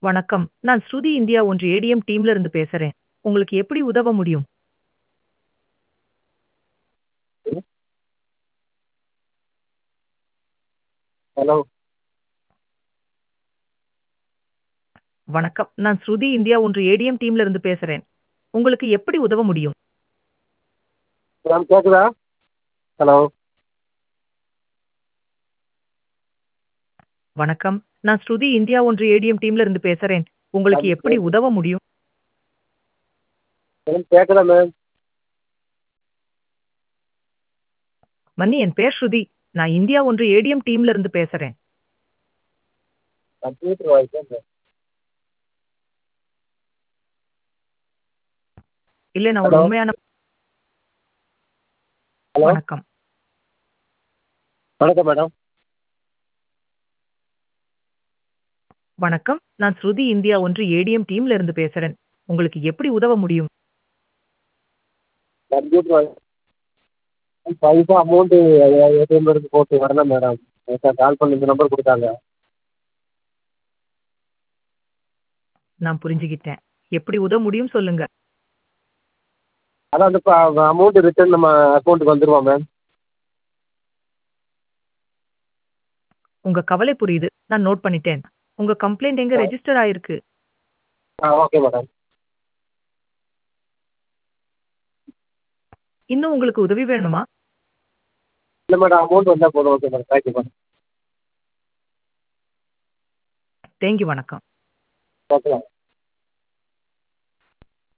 வணக்கம். நான் ஸ்ருதி இந்தியா ஒன்று ஏடிஎம் டீம்ல இருந்து பேசுறேன். உங்களுக்கு எப்படி உதவ முடியும்? ஹலோ. வணக்கம். நான் ஸ்ருதி இந்தியா ஒன்று ஏடிஎம் டீம்ல இருந்து பேசுறேன். உங்களுக்கு எப்படி உதவ முடியும்? மேம் கேக்குதா? ஹலோ. வணக்கம். நான் ஸ்ருதி இந்தியா ஒன்று ஏடிஎம் டீம்ல இருந்து பேசுறேன். உங்களுக்கு மேம் எப்படி கேக்குது. உதவ முடியும்? மேம் கேக்குதா மேம்? மன்னி என் பேர் ஸ்ருதி. நான் இந்தியா ஒன்று ஏடிஎம் டீம்ல இருந்து பேசுறேன். கம்ப்யூட்டர் வாய்ஸா மேம்? இல்ல நான் ஒரு ஹலோ. உண்மையான ஹலோ. வணக்கம். வணக்கம் மேடம். வணக்கம். நான் ஸ்ருதி இந்தியா ஒன்று ஏடிஎம் டீம்ல இருந்து பேசுறேன். உங்களுக்கு எப்படி உதவ முடியும்? கம்ப்யூட்டர் வாய்ஸ் பைசா அமௌண்ட் ஏடிஎம்ல இருந்து போட்டு வரல மேடம். நேத்தா கால் பண்ணி இந்த நம்பர் குடுத்தாங்க. நான் புரிஞ்சுகிட்டேன். எப்படி உதவ முடியும் சொல்லுங்க. அதான் அந்த ப அமௌண்ட் ரிட்டர்ன் நம்ம அக்கவுண்ட்க்கு வந்துருமா மேம்? உங்க கவலை புரியுது. நான் நோட் பண்ணிட்டேன். உங்க கம்ப்ளைண்ட் எங்க ஆ. ரெஜிஸ்டர் ஆயிருக்கு? ஆ ஓகே மேடம். இன்னும் உங்களுக்கு உதவி வேணுமா? இல்ல மேடம் அமௌண்ட் வந்தா போதும். Okay madam. Thank you madam. Thank you வணக்கம். Okay ma'am.